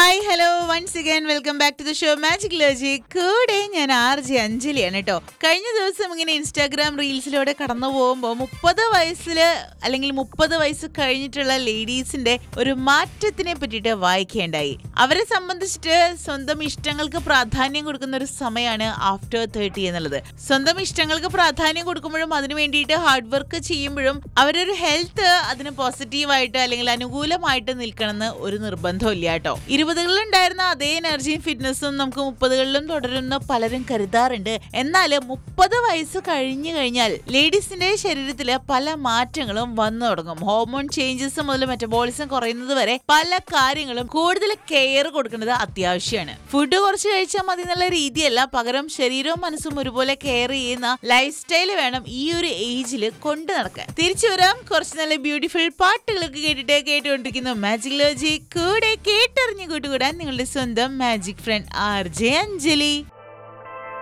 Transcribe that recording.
hi hello once again welcome back to the show magic ലോജി കൂടെ ഞാൻ R J അഞ്ജലിയാണ് കേട്ടോ കഴിഞ്ഞ ദിവസം ഇങ്ങനെ ഇൻസ്റ്റാഗ്രാം റീൽസിലൂടെ കടന്നു പോകുമ്പോൾ മുപ്പത് വയസ്സിൽ അല്ലെങ്കിൽ മുപ്പത് വയസ്സ് കഴിഞ്ഞിട്ടുള്ള ലേഡീസിന്റെ ഒരു മാറ്റത്തിനെ പറ്റിയിട്ട് വായിക്കേണ്ടായി അവരെ സംബന്ധിച്ചിട്ട് സ്വന്തം ഇഷ്ടങ്ങൾക്ക് പ്രാധാന്യം കൊടുക്കുന്ന ഒരു സമയമാണ് ആഫ്റ്റർ തേർട്ടി എന്നുള്ളത് സ്വന്തം ഇഷ്ടങ്ങൾക്ക് പ്രാധാന്യം കൊടുക്കുമ്പോഴും അതിനു വേണ്ടിയിട്ട് ഹാർഡ് വർക്ക് ചെയ്യുമ്പോഴും അവരൊരു ഹെൽത്ത് അതിന് പോസിറ്റീവായിട്ട് അല്ലെങ്കിൽ അനുകൂലമായിട്ട് നിൽക്കണമെന്ന് ഒരു നിർബന്ധമില്ല കേട്ടോ ഇരുപതുകളിൽ ഉണ്ടായിരുന്ന അതേ എനർജിയും ഫിറ്റ്നസ്സും നമുക്ക് മുപ്പതുകളിലും തുടരുന്ന പലരും കരുതാറുണ്ട് എന്നാൽ മുപ്പത് വയസ്സ് കഴിഞ്ഞു കഴിഞ്ഞാൽ ലേഡീസിന്റെ ശരീരത്തിൽ പല മാറ്റങ്ങളും വന്നു തുടങ്ങും ഹോർമോൺ ചേഞ്ചസ് മുതൽ മെറ്റബോളിസം കുറയുന്നത് വരെ പല കാര്യങ്ങളും കൂടുതൽ കെയർ കൊടുക്കേണ്ടത് അത്യാവശ്യമാണ് ഫുഡ് കുറച്ച് കഴിച്ചാൽ മതി എന്നുള്ള രീതിയല്ല പകരം ശരീരവും മനസ്സും ഒരുപോലെ കെയർ ചെയ്യുന്ന ലൈഫ് സ്റ്റൈൽ വേണം ഈ ഒരു ഏജിൽ കൊണ്ടു നടക്കാൻ തിരിച്ചു വരാം കുറച്ച് നല്ല ബ്യൂട്ടിഫുൾ പാട്ടുകളൊക്കെ കേട്ടിട്ട് കേട്ടുകൊണ്ടിരിക്കുന്നു മാജിക് ലോജി കൂടെ കേട്ടറിഞ്ഞു കൂട്ടുകൂടാൻ നിങ്ങളുടെ സ്വന്തം magic friend R J Anjali